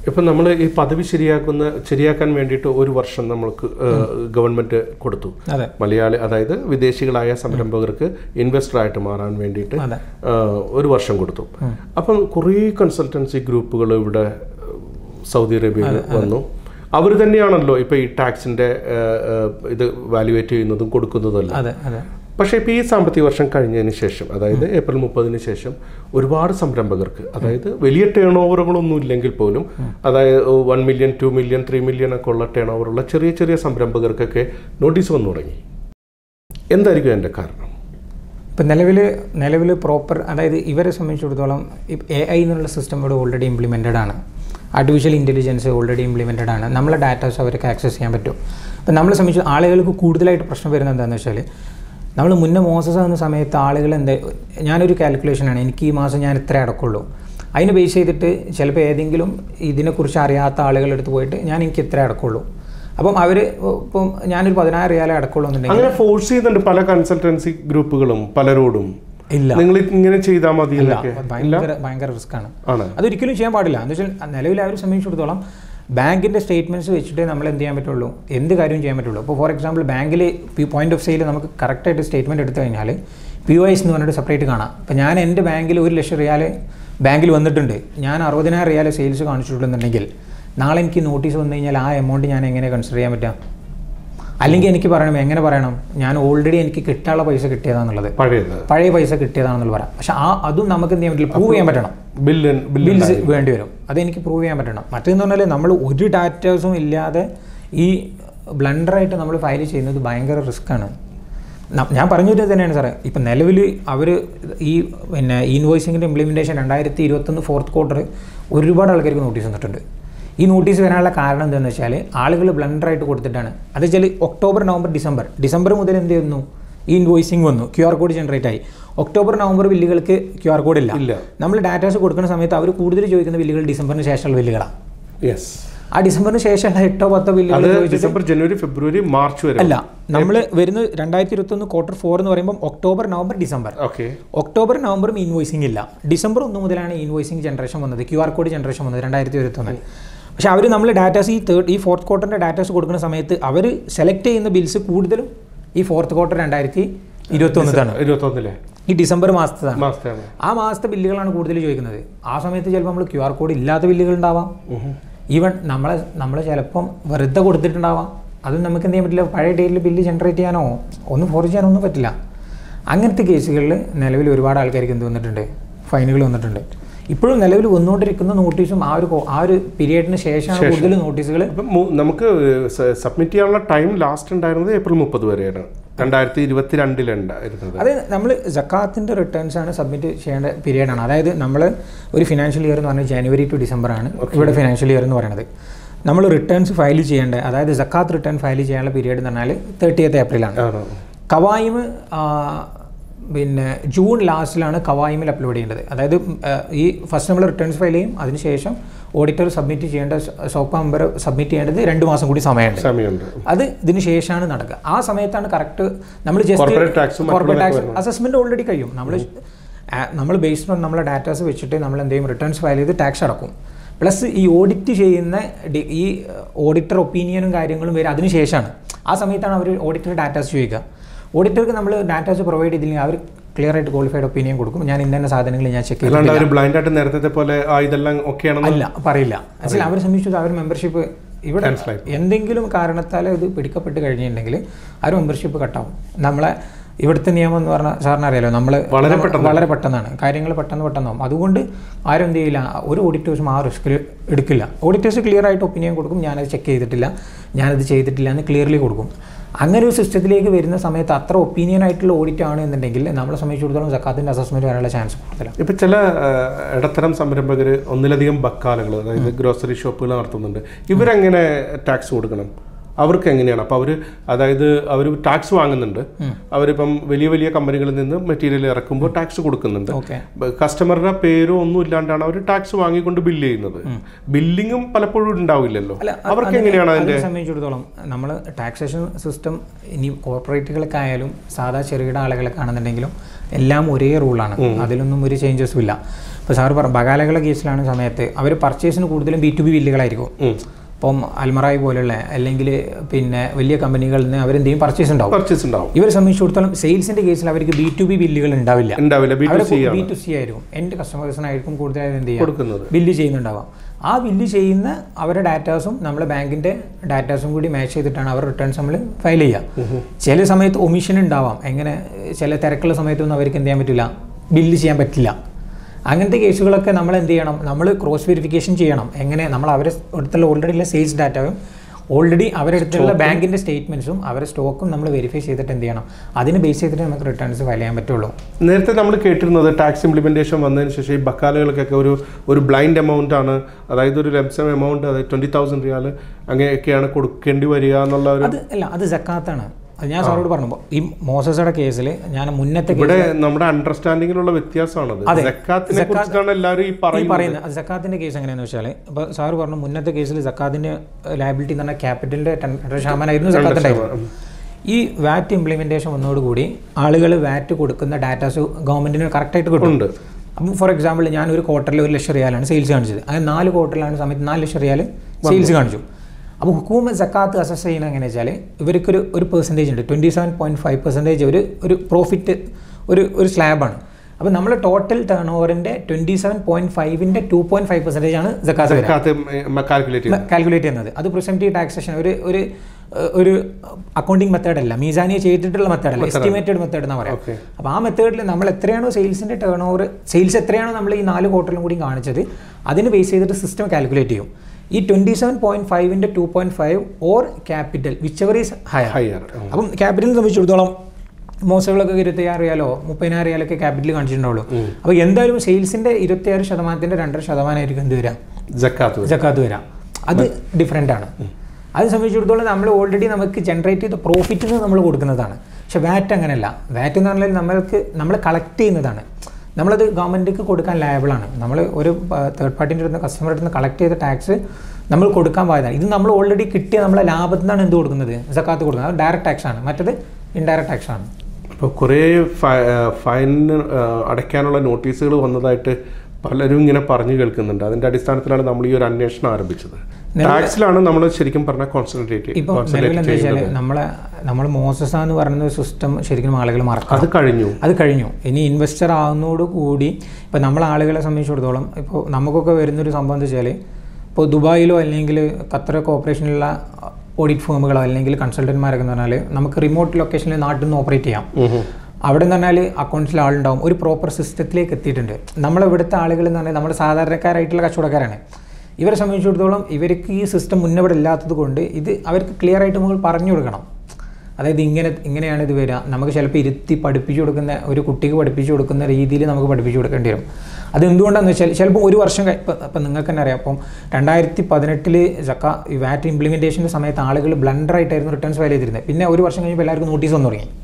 ഇപ്പം നമ്മൾ ഈ പദവി ശരിയാക്കുന്ന ശരിയാക്കാൻ വേണ്ടിയിട്ട് ഒരു വർഷം നമ്മൾക്ക് ഗവൺമെന്റ് കൊടുത്തു അതെ മലയാളി അതായത് വിദേശികളായ സംരംഭകർക്ക് ഇൻവെസ്റ്ററായിട്ട് മാറാൻ വേണ്ടിയിട്ട് അതെ ആ, ഒരു വർഷം കൊടുത്തു അപ്പം കുറേ കൺസൾട്ടൻസി ഗ്രൂപ്പുകൾ ഇവിടെ ആ, സൗദി അറേബ്യയിൽ വന്നു അവർ തന്നെയാണല്ലോ ഇപ്പോൾ ഈ ടാക്സിൻ്റെ ഇത് വാല്യുവേറ്റ് ചെയ്യുന്നതും കൊടുക്കുന്നതും അതെ അതെ പക്ഷേ ഇപ്പോൾ ഈ സാമ്പത്തിക വർഷം കഴിഞ്ഞതിന് ശേഷം അതായത് ഏപ്രിൽ മുപ്പതിന് ശേഷം ഒരുപാട് സംരംഭകർക്ക് അതായത് വലിയ ടേൺ ഓവറുകളൊന്നും ഇല്ലെങ്കിൽ പോലും അതായത് one million two million three million ഒക്കെ ഉള്ള ടേൺ ഓവറുള്ള ചെറിയ ചെറിയ സംരംഭകർക്കൊക്കെ നോട്ടീസ് വന്നു തുടങ്ങി എന്തായിരിക്കും എൻ്റെ കാരണം ഇപ്പം നിലവിൽ നിലവിൽ പ്രോപ്പർ അതായത് ഇവരെ സംബന്ധിച്ചിടത്തോളം എ ഐ എന്നുള്ള സിസ്റ്റം ഇവിടെ ഓൾറെഡി ഇംപ്ലിമെൻറ്റഡ് ആണ് ആർട്ടിഫിഷ്യൽ ഇൻ്റലിജൻസ് ഓൾറെഡി ഇംപ്ലിമെൻറ്റഡ് ആണ് നമ്മളെ ഡാറ്റാസ് അവർക്ക് ആക്സസ് ചെയ്യാൻ പറ്റും അപ്പം നമ്മളെ സംബന്ധിച്ച് ആളുകൾക്ക് കൂടുതലായിട്ട് പ്രശ്നം വരുന്നത് എന്താണെന്ന് വെച്ചാൽ നമ്മൾ മുന്നേ മോസസ് ആകുന്ന സമയത്ത് ആളുകൾ എന്താ ഞാനൊരു കാൽക്കുലേഷനാണ് എനിക്ക് ഈ മാസം ഞാൻ ഇത്ര അടക്കുള്ളൂ അതിന് ബേസ് ചെയ്തിട്ട് ചിലപ്പോൾ ഏതെങ്കിലും ഇതിനെക്കുറിച്ച് അറിയാത്ത ആളുകളുടെ അടുത്ത് പോയിട്ട് ഞാൻ എനിക്ക് ഇത്ര അടക്കുള്ളൂ അപ്പം അവർ ഇപ്പം ഞാനൊരു പതിനായിരം റിയാലേ അടക്കുള്ളൂ എന്നുണ്ടെങ്കിൽ അങ്ങനെ ഫോഴ്സ് ചെയ്യുന്നുണ്ട് പല കൺസൾട്ടൻസി ഗ്രൂപ്പുകളും പലരോടും ഇല്ല നിങ്ങൾ ഇങ്ങനെ ചെയ്താൽ മതി എന്നൊക്കെ ഭയങ്കര ഭയങ്കര റിസ്ക് ആണ് ആണ് അതൊരിക്കലും ചെയ്യാൻ പാടില്ല എന്ന് വെച്ചാൽ നിലവിൽ അവർ സംബന്ധിച്ചിടത്തോളം ബാങ്കിൻ്റെ സ്റ്റേറ്റ്മെൻറ്റ്സ് വെച്ചിട്ട് നമ്മൾ എന്ത് ചെയ്യാൻ പറ്റുള്ളൂ എന്ത് കാര്യവും ചെയ്യാൻ പറ്റുള്ളൂ ഇപ്പോൾ ഫോർ എക്സാമ്പിൾ ബാങ്കിൽ പോയിന്റ് ഓഫ് സെയിൽ നമുക്ക് കറക്റ്റായിട്ട് സ്റ്റേറ്റ്മെൻറ്റ് എടുത്തു കഴിഞ്ഞാൽ പി ഒ എസ് എന്ന് പറഞ്ഞിട്ട് സെപ്പറേറ്റ് കാണാം അപ്പോൾ ഞാൻ എൻ്റെ ബാങ്കിൽ ഒരു ലക്ഷം റിയാൽ ബാങ്കിൽ വന്നിട്ടുണ്ട് ഞാൻ അറുപതിനായിരം റിയാൽ സെയിൽസ് കാണിച്ചിട്ടുണ്ടെന്നുണ്ടെങ്കിൽ നാളെ എനിക്ക് നോട്ടീസ് വന്നു കഴിഞ്ഞാൽ ആ എമൗണ്ട് ഞാൻ എങ്ങനെ കൺസിഡർ ചെയ്യാൻ പറ്റുക അല്ലെങ്കിൽ എനിക്ക് പറയണം എങ്ങനെ പറയണം ഞാൻ ഓൾറെഡി എനിക്ക് കിട്ടാനുള്ള പൈസ കിട്ടിയതാണെന്നുള്ളത് പഴയത് പഴയ പൈസ കിട്ടിയതാണെന്നുള്ള പറയാം പക്ഷെ ആ അതും നമുക്ക് എന്ത് ചെയ്യാൻ പറ്റില്ല പ്രൂവ് ചെയ്യാൻ പറ്റണം ബില്ല് ബില്ല് ബിൽസ് വേണ്ടി വരും അതെനിക്ക് പ്രൂവ് ചെയ്യാൻ പറ്റണം മറ്റേന്ന് പറഞ്ഞാൽ നമ്മൾ ഒരു ഡാറ്റാസും ഇല്ലാതെ ഈ ബ്ലണ്ടറായിട്ട് നമ്മൾ ഫയൽ ചെയ്യുന്നത് ഭയങ്കര റിസ്ക്കാണ് ഞാൻ പറഞ്ഞത് തന്നെയാണ് സാറേ ഇപ്പം നിലവിൽ അവർ ഈ പിന്നെ ഇൻവോയ്സിങ്ങിൻ്റെ ഇംപ്ലിമെൻറ്റേഷൻ രണ്ടായിരത്തി ഇരുപത്തൊന്ന് ഫോർത്ത് ക്വാർട്ടർ ഒരുപാട് ആൾക്കാർക്ക് നോട്ടീസ് തന്നിട്ടുണ്ട് ഈ നോട്ടീസ് വരാനുള്ള കാരണം എന്താണെന്ന് വെച്ചാൽ ആളുകൾ ബ്ലണ്ടറായിട്ട് കൊടുത്തിട്ടാണ് അത് വെച്ചാൽ ഒക്ടോബർ നവംബർ ഡിസംബർ ഡിസംബർ മുതൽ എന്ത് ചെയ്യുന്നു ഈ ഇൻവോയ്സിങ് വന്നു ക്യു ആർ കോഡ് ജനറേറ്റ് ആയി ഒക്ടോബർ നവംബർ ബില്ലുകൾക്ക് ക്യു ആർ കോഡ് ഇല്ല ഇല്ല നമ്മൾ ഡാറ്റാസ് കൊടുക്കുന്ന സമയത്ത് അവർ കൂടുതൽ ചോദിക്കുന്ന ബില്ലുകൾ ഡിസംബറിന് ശേഷമുള്ള ബില്ലുകളാണ് യെസ് ആ ഡിസംബറിന് ശേഷമുള്ള എട്ടോ പത്തോ അത് ബില്ലുകൾ ചോദിച്ചിട്ട് ഡിസംബർ ജനുവരി ഫെബ്രുവരി മാർച്ച് വരെ അല്ല നമ്മൾ വരുന്ന രണ്ടായിരത്തി ഇരുപത്തൊന്ന് ക്വാർട്ടർ ഫോർ എന്ന് പറയുമ്പോൾ October November December okay October നവംബറും ഇൻവോയ്സിംഗ് ഇല്ല ഡിസംബർ ഒന്ന് മുതലാണ് ഇൻവോയ്സിംഗ് ജനറേഷൻ വന്നത് ക്യു ആർ കോഡ് ജനറേഷൻ വന്നത് രണ്ടായിരത്തി ഇരുപത്തൊന്ന് പക്ഷേ അവർ നമ്മൾ ഡാറ്റാസ് ഈ തേർഡ് ഈ ഫോർത്ത് ക്വാർട്ടറിൻ്റെ ഡാറ്റാസ് കൊടുക്കുന്ന സമയത്ത് അവർ സെലക്ട് ചെയ്യുന്ന ബിൽസ് കൂടുതലും ഈ ഫോർത്ത് ക്വാർട്ടർ രണ്ടായിരത്തി ഇരുപത്തൊന്നിലാണ് ഇരുപത്തൊന്നിലെ ഈ ഡിസംബർ മാസത്താണ് മാസത്തെയാണ് ആ മാസത്തെ ബില്ലുകളാണ് കൂടുതൽ ചോദിക്കുന്നത് ആ സമയത്ത് ചിലപ്പോൾ നമ്മൾ ക്യു ആർ കോഡ് ഇല്ലാത്ത ബില്ലുകൾ ഉണ്ടാവാം ഈവൻ നമ്മളെ നമ്മൾ ചിലപ്പം വെറുതെ കൊടുത്തിട്ടുണ്ടാവാം അതും നമുക്ക് എന്ത് ചെയ്യാൻ പറ്റില്ല പഴയ ഡേറ്റിൽ ബില്ല് ജനറേറ്റ് ചെയ്യാനോ ഒന്നും ഫോർ ചെയ്യാനോ ഒന്നും പറ്റില്ല അങ്ങനത്തെ കേസുകളിൽ നിലവിൽ ഒരുപാട് ആൾക്കാർക്ക് എന്ത് വന്നിട്ടുണ്ട് ഫൈനുകൾ വന്നിട്ടുണ്ട് ഇപ്പോഴും നിലവിൽ വന്നുകൊണ്ടിരിക്കുന്ന നോട്ടീസും ആ ഒരു കോ- ആ ഒരു പീരിയഡിന് ശേഷമാണ് കൂടുതൽ നോട്ടീസുകൾ അപ്പം മു- നമുക്ക് സബ്മിറ്റ് ചെയ്യാനുള്ള ടൈം ലാസ്റ്റ് ഉണ്ടായിരുന്നത് ഏപ്രിൽ മുപ്പത് വരെയാണ് രണ്ടായിരത്തി ഇരുപത്തിരണ്ടിലുണ്ടായിരുന്നത് അത് നമ്മൾ ജക്കാത്തിൻ്റെ റിട്ടേൺസ് ആണ് സബ്മിറ്റ് ചെയ്യേണ്ട പീരിയഡാണ് അതായത് നമ്മൾ ഒരു ഫിനാൻഷ്യൽ ഇയർ എന്ന് പറഞ്ഞാൽ ജനുവരി ടു ഡിസംബർ ആണ് ഇവിടെ ഫിനാൻഷ്യൽ ഇയർ എന്ന് പറയുന്നത് നമ്മൾ റിട്ടേൺസ് ഫയൽ ചെയ്യേണ്ട അതായത് ജക്കാത്ത് റിട്ടേൺ ഫയൽ ചെയ്യാനുള്ള പീരിയഡ് എന്ന് പറഞ്ഞാൽ തേർട്ടിയത്ത് ഏപ്രിലാണ് ആണോ കവായിം പിന്നെ ജൂൺ ലാസ്റ്റിലാണ് കവായിമിൽ അപ്ലോഡ് ചെയ്യേണ്ടത് അതായത് ഉം, ആ, ഈ ഫസ്റ്റ് നമ്മൾ റിട്ടേൺസ് ഫയൽ ചെയ്യും അതിനുശേഷം ഓഡിറ്റർ സബ്മിറ്റ് ചെയ്യേണ്ട സോപ്പ് നമ്പർ സബ്മിറ്റ് ചെയ്യേണ്ടത് രണ്ട് മാസം കൂടി സമയമുണ്ട് സമയമുണ്ട് അത് ഇതിന് ശേഷമാണ് നടക്കുക ആ സമയത്താണ് കറക്റ്റ് നമ്മൾ Corporate tax ഉം ജസ്റ്റ് കോർപ്പറേറ്റ് മറ്റുള്ളതൊക്കെ ടാക്സ് അസസ്മെന്റ് ഓൾറെഡി കഴിയും നമ്മൾ നമ്മൾ ബേസ്ഡ് ഓൺ നമ്മളെ ഡാറ്റാസ് വെച്ചിട്ട് നമ്മൾ എന്ത് ചെയ്യും റിട്ടേൺസ് ഫയൽ ചെയ്ത് ടാക്സ് അടക്കും പ്ലസ് ഈ ഓഡിറ്റ് ചെയ്യുന്ന ഡി- ഈ ഓഡിറ്റർ ഒപ്പീനിയനും കാര്യങ്ങളും വരും അതിന് ശേഷമാണ് ആ സമയത്താണ് അവർ ഓഡിറ്റർ ഡാറ്റാസ് ചോദിക്കുക ഓഡിറ്റർക്ക് നമ്മൾ ഡാറ്റാസ് പ്രൊവൈഡ് ചെയ്തില്ലെങ്കിൽ അവർ ക്ലിയർ ആയിട്ട് ക്വാളിഫൈഡ് ഒപ്പീനിയൻ കൊടുക്കും ഞാൻ ഇന്ന സാധനങ്ങൾ ഞാൻ ചെക്ക് ചെയ്തു അല്ലാണ്ട് അവർ ബ്ലൈൻഡ് ആയിട്ട് നേരത്തെ പോലെ ആ ഇതെല്ലാം ഓക്കെ ആണെന്ന് അല്ല പറയില്ല ആക്ച്വലി അവരെ സംബന്ധിച്ചു അവർ മെമ്പർഷിപ്പ് ഇവിടെ Cancel എന്തെങ്കിലും കാരണത്താൽ ഇത് പിടിക്കപ്പെട്ട് കഴിഞ്ഞിട്ടുണ്ടെങ്കിൽ ആ ഒരു മെമ്പർഷിപ്പ് കട്ടാവും നമ്മളെ ഇവിടുത്തെ നിയമം എന്ന് പറഞ്ഞാൽ സാറിന് അറിയാലോ നമ്മൾ വളരെ വളരെ പെട്ടെന്നാണ് കാര്യങ്ങൾ പെട്ടെന്ന് പെട്ടെന്നാവും അതുകൊണ്ട് ആരും എന്ത് ചെയ്യില്ല ഒരു ഓഡിറ്റേഴ്സും ആ റിസ്ക് എടുക്കില്ല ഓഡിറ്റേഴ്സ് ക്ലിയർ ആയിട്ട് ഒപ്പീനിയൻ കൊടുക്കും ഞാനത് ചെക്ക് ചെയ്തിട്ടില്ല ഞാനത് ചെയ്തിട്ടില്ല എന്ന് ക്ലിയർലി കൊടുക്കും അങ്ങനെ ഒരു സിസ്റ്റത്തിലേക്ക് വരുന്ന സമയത്ത് അത്ര ഒപ്പീനിയൻ ആയിട്ടുള്ള ഓഡിറ്റ് ആണ് എന്നുണ്ടെങ്കിൽ നമ്മളെ സംബന്ധിച്ചിടത്തോളം സക്കാത്തിൻ്റെ അസസ്മെൻറ്റ് വരാനുള്ള ചാൻസ് കൂടുതലാണ് ഇപ്പം ചില ആ, ഇടത്തരം സംരംഭകർ ഒന്നിലധികം ബക്കാലകൾ അതായത് ഗ്രോസറി ഷോപ്പുകൾ നടത്തുന്നുണ്ട് ഇവരെങ്ങനെ ടാക്സ് കൊടുക്കണം അവർക്ക് എങ്ങനെയാണ് അപ്പോൾ അവർ അതായത് അവർ ടാക്സ് വാങ്ങുന്നുണ്ട് അവരിപ്പം വലിയ വലിയ കമ്പനികളിൽ നിന്ന് മെറ്റീരിയൽ ഇറക്കുമ്പോൾ ടാക്സ് കൊടുക്കുന്നുണ്ട് ഓക്കെ കസ്റ്റമറുടെ പേരോ ഒന്നും ഇല്ലാണ്ടാണ് അവർ ടാക്സ് വാങ്ങിക്കൊണ്ട് ബില്ല് ചെയ്യുന്നത് ബില്ലിങ്ങും പലപ്പോഴും ഉണ്ടാവില്ലല്ലോ അല്ല അത് അവർക്ക് അതിനെ- എങ്ങനെയാണ് അതിന്റെ അതിനെ സംബന്ധിച്ചിടത്തോളം നമ്മൾ ടാക്സേഷൻ സിസ്റ്റം ഇനി കോർപ്പറേറ്റുകൾക്ക് ആയാലും സാധാ ചെറുകിട ആളുകളൊക്കെ ആണെന്നുണ്ടെങ്കിലും എല്ലാം ഒരേ റൂളാണ് അതിലൊന്നും ഒരു ചേഞ്ചസും ഇല്ല ഇപ്പോൾ സാറ് പറഞ്ഞു ബകാലകളുടെ കേസിലാണ് സമയത്ത് അവർ പർച്ചേസിന് കൂടുതലും ബി ടു ബി ബില്ലുകളായിരിക്കും ഉം. ഇപ്പം അൽമറായി പോലുള്ള അല്ലെങ്കിൽ പിന്നെ വലിയ കമ്പനികളിൽ നിന്ന് അവരെന്ത് ചെയ്യും പർച്ചേസ് ഉണ്ടാവും പർച്ചേസ് ഉണ്ടാവും ഇവരെ സംബന്ധിച്ചിടത്തോളം സെയിൽസിൻ്റെ കേസിൽ അവർക്ക് ബി ടു ബി ബില്ലുകൾ ഉണ്ടാവില്ല ഉണ്ടാവില്ല ബി ടു അവർ സി ബി ടു സി ആയിരിക്കും എൻ്റെ കസ്റ്റമേഴ്സിനായിരിക്കും കൂടുതലായിട്ട് എന്ത് ചെയ്യുക കൊടുക്കുന്നത് ബില്ല് ചെയ്യുന്നുണ്ടാവാം ആ ബില്ല് ചെയ്യുന്ന അവരുടെ ഡാറ്റാസും നമ്മുടെ ബാങ്കിൻ്റെ ഡാറ്റാസും കൂടി മാച്ച് ചെയ്തിട്ടാണ് അവർ റിട്ടേൺസ് നമ്മൾ ഫയൽ ചെയ്യുക ചില സമയത്ത് ഒമിഷൻ ഉണ്ടാവാം എങ്ങനെ ചില തിരക്കുള്ള സമയത്തൊന്നും അവർക്ക് എന്ത് ചെയ്യാൻ പറ്റില്ല ബില്ല് ചെയ്യാൻ പറ്റില്ല അങ്ങനത്തെ കേസുകളൊക്കെ നമ്മൾ എന്ത് ചെയ്യണം നമ്മൾ ക്രോസ് വെരിഫിക്കേഷൻ ചെയ്യണം എങ്ങനെ നമ്മൾ അവരെ അടുത്തുള്ള ഓൾറെഡി ഉള്ള സെയിൽസ് ഡാറ്റയും ഓൾറെഡി അവരുടെ അടുത്തുള്ള ബാങ്കിൻ്റെ സ്റ്റേറ്റ്മെൻറ്റ്സും അവരുടെ സ്റ്റോക്കും നമ്മൾ വെരിഫൈ ചെയ്തിട്ട് എന്ത് ചെയ്യണം അതിന് ബേസ് ചെയ്തിട്ട് നമുക്ക് റിട്ടേൺസ് ഫയൽ ചെയ്യാൻ പറ്റുള്ളൂ നേരത്തെ നമ്മൾ കേട്ടിരുന്നത് ടാക്സ് ഇംപ്ലിമെന്റേഷൻ വന്നതിന് ശേഷം ഈ ബക്കാലകൾക്കൊക്കെ ഒരു ഒരു ബ്ലൈൻഡ് എമൗണ്ട് ആണ് അതായത് ഒരു ലംസം എമൗണ്ട് അതായത് ട്വന്റി തൗസൻഡ് റിയാൽ അങ്ങനെയൊക്കെയാണ് കൊടുക്കേണ്ടി വരിക എന്നുള്ള ഒരു അത് അല്ല അത് ജക്കാത്താണ് അത് ഞാൻ സാറോട് പറഞ്ഞു ഈ മോസസയുടെ കേസിൽ ഞാൻ മുന്നത്തെ ഇവിടെ നമ്മുടെ അണ്ടർസ്റ്റാൻഡിങ്ങിലുള്ള വ്യത്യാസമാണത് അതെ. ജക്കാത്തിനെ കുറിച്ചിട്ടാണ് എല്ലാവരും ഈ ഈ പറയുന്നത് പറയുന്ന അത് ജക്കാത്തിന്റെ കേസ് എങ്ങനെയാണെന്ന് വെച്ചാൽ ഇപ്പോൾ സാറ് പറഞ്ഞു മുന്നത്തെ കേസിൽ ജക്കാത്തിന്റെ ലയബിലിറ്റി എന്ന് പറഞ്ഞാൽ ക്യാപിറ്റലിന്റെ രണ്ടര ശതമാനമായിരുന്നു ജക്കാത്തുണ്ടായിരുന്നത് ഈ വാറ്റ് ഇംപ്ലിമെന്റേഷൻ വന്നതോടുകൂടി ആളുകൾ വാറ്റ് കൊടുക്കുന്ന ഡാറ്റാസ് ഗവൺമെന്റിന് കറക്റ്റായിട്ട് കിട്ടും ഉണ്ട് അപ്പം ഫോർ എക്സാമ്പിൾ ഞാൻ ഒരു ക്വാർട്ടറിൽ ഒരു ലക്ഷം റിയാലാണ് സെയിൽസ് കാണിച്ചത് അത് നാല് ക്വാർട്ടറിലാണ് സമയത്ത് നാല് ലക്ഷം റിയാൽ സെയിൽസ് കാണിച്ചു അപ്പോൾ ഹുക്കൂമ സക്കാത്ത് അസസ് ചെയ്യുന്നത് എങ്ങനെയാ വെച്ചാൽ ഇവർക്കൊരു ഒരു പെർസെൻറ്റേജ് ഉണ്ട് twenty seven point five percentage ഒരു ഒരു പ്രോഫിറ്റ് ഒരു ഒരു സ്ലാബാണ് അപ്പോൾ നമ്മൾ ടോട്ടൽ ടേൺ ഓവറിൻ്റെ ട്വൻറ്റി സെവൻ പോയിൻറ്റ് ഫൈവിൻ്റെ ടു പോയിൻറ്റ് ഫൈവ് പെർസെൻറ്റേജ് ആണ് സക്കാത്ത് വരിക ജക്കാത്ത് കാൽക്കുലേറ്റ് ചെയ്യും കാൽക്കുലേറ്റ് ചെയ്യുന്നത് അത് പ്രിസെൻറ്റീവ് ടാക്സേഷൻ ഒരു ഒരു ഏഹ്, ഒരു അക്കൗണ്ടിങ് മെത്തേഡ് അല്ല മീസാനിയെ ചെയ്തിട്ടുള്ള മെത്തേഡ് അല്ല എസ്റ്റിമേറ്റഡ് മെത്തേഡ് എന്ന് പറയാം Okay. അപ്പോൾ ആ മെത്തേഡിൽ നമ്മൾ എത്രയാണോ സെയിൽസിൻ്റെ ടേൺ ഓവർ സെയിൽസ് എത്രയാണോ നമ്മൾ ഈ നാല് ക്വാർട്ടറിലും കൂടി കാണിച്ചത് അതിന് ബേസ് ചെയ്തിട്ട് സിസ്റ്റം കാൽക്കുലേറ്റ് ചെയ്യും ഈ ട്വൻറ്റി സെവൻ പോയിൻറ്റ് ഫൈവിൻ്റെ two point five or capital whichever is higher higher അപ്പം ക്യാപിറ്റലിനെ സംബന്ധിച്ചിടത്തോളം മോശങ്ങളൊക്കെ ഇരുപത്തിയാറ് റിയാലോ മുപ്പതിനായിരം റിയാലൊക്കെ ക്യാപിറ്റൽ കാണിച്ചിട്ടുണ്ടാവുള്ളൂ അപ്പോൾ എന്തായാലും സെയിൽസിൻ്റെ ഇരുപത്തിയാറ് ശതമാനത്തിൻ്റെ രണ്ടര ശതമാനമായിരിക്കും എന്ത് വരാം ജക്കാത്ത് വരും. ജക്കാത്ത് വരാം അത് ഡിഫറെൻ്റ് ആണ് അത് സംബന്ധിച്ചിടത്തോളം നമ്മൾ ഓൾറെഡി നമുക്ക് ജനറേറ്റ് ചെയ്ത പ്രോഫിറ്റിന് നമ്മൾ കൊടുക്കുന്നതാണ് പക്ഷെ വാറ്റ് അങ്ങനെയല്ല വാറ്റ് എന്ന് പറഞ്ഞാൽ നമ്മൾക്ക് നമ്മൾ കളക്ട് ചെയ്യുന്നതാണ് നമ്മളത് ഗവൺമെൻറ്റിക്ക് കൊടുക്കാൻ ലയബിളാണ് നമ്മൾ ഒരു തേർഡ് പാർട്ടിൻ്റെ അടുത്ത് കസ്റ്റമറുടെ അടുത്ത് കളക്ട് ചെയ്ത ടാക്സ് നമ്മൾ കൊടുക്കാൻ പാടില്ല ഇത് നമ്മൾ ഓൾറെഡി കിട്ടിയ നമ്മളെ ലാഭത്തിൽ നിന്നാണ് എന്ത് കൊടുക്കുന്നത് ജക്കാത്ത് കൊടുക്കുന്നത് അത് ഡയറക്റ്റ് ടാക്സ് ആണ് മറ്റത് ഇൻഡയറക്റ്റ് ടാക്സ് ആണ് അപ്പോൾ കുറേ ഫൈന് അടയ്ക്കാനുള്ള നോട്ടീസുകൾ വന്നതായിട്ട് പലരും ഇങ്ങനെ പറഞ്ഞു കേൾക്കുന്നുണ്ട് അതിന്റെ അടിസ്ഥാനത്തിലാണ് നമ്മൾ ഈ ഒരു അന്വേഷണം ആരംഭിച്ചത് ടാക്സിലാണ് നമ്മൾ ശരിക്കും പറഞ്ഞാൽ കോൺസെൻട്രേറ്റ് ഇപ്പോൾ നിലവിൽ എന്താ വെച്ചാൽ നമ്മളെ നമ്മൾ മോസസ എന്ന് പറയുന്ന ഒരു സിസ്റ്റം ശരിക്കും ആളുകൾ മറക്കണം അത് കഴിഞ്ഞു അത് കഴിഞ്ഞു ഇനി ഇൻവെസ്റ്റർ ആവുന്നതോട് കൂടി ഇപ്പോൾ നമ്മൾ ആളുകളെ സംബന്ധിച്ചിടത്തോളം ഇപ്പോൾ നമുക്കൊക്കെ വരുന്നൊരു സംഭവം എന്താ വെച്ചാൽ ഇപ്പോൾ ദുബായിലോ അല്ലെങ്കിൽ ഖത്തർ കോർപ്പറേഷനിലുള്ള ഓഡിറ്റ് ഫേമുകളോ അല്ലെങ്കിൽ കൺസൾട്ടന്മാരൊക്കെ എന്ന് പറഞ്ഞാൽ നമുക്ക് റിമോട്ട് ലൊക്കേഷനിൽ നാട്ടിൽ നിന്ന് ഓപ്പറേറ്റ് ചെയ്യാം അവിടെ എന്ന് പറഞ്ഞാൽ അക്കൗണ്ട്സിൽ ആളുണ്ടാവും ഒരു പ്രോപ്പർ സിസ്റ്റത്തിലേക്ക് എത്തിയിട്ടുണ്ട് നമ്മളിവിടുത്തെ ആളുകൾ എന്ന് പറഞ്ഞാൽ നമ്മുടെ സാധാരണക്കാരായിട്ടുള്ള കച്ചവടക്കാരാണ് ഇവരെ സംബന്ധിച്ചിടത്തോളം ഇവർക്ക് ഈ സിസ്റ്റം മുന്നവിടെ ഇല്ലാത്തത് കൊണ്ട് ഇത് അവർക്ക് ക്ലിയർ ആയിട്ട് നമ്മൾ പറഞ്ഞു കൊടുക്കണം അതായത് ഇങ്ങനെ ഇങ്ങനെയാണ് ഇത് വരിക നമുക്ക് ചിലപ്പോൾ ഇരുത്തി പഠിപ്പിച്ചു കൊടുക്കുന്ന ഒരു കുട്ടിക്ക് പഠിപ്പിച്ചു കൊടുക്കുന്ന രീതിയിൽ നമുക്ക് പഠിപ്പിച്ചു കൊടുക്കേണ്ടി വരും അത് എന്തുകൊണ്ടാണെന്ന് വെച്ചാൽ ചിലപ്പോൾ ഒരു വർഷം കഴി- ഇപ്പം ഇപ്പം നിങ്ങൾക്ക് തന്നെ അറിയാം അപ്പം രണ്ടായിരത്തി പതിനെട്ടിൽ ജക്ക ഈ വാറ്റ് ഇംപ്ലിമെൻറ്റേഷൻ്റെ സമയത്ത് ആളുകൾ ബ്ലണ്ടറായിട്ടായിരുന്നു റിട്ടേൺസ് ഫയൽ ചെയ്തിരുന്നത് പിന്നെ ഒരു വർഷം കഴിഞ്ഞപ്പോൾ എല്ലാവർക്കും നോട്ടീസ് വന്നു തുടങ്ങി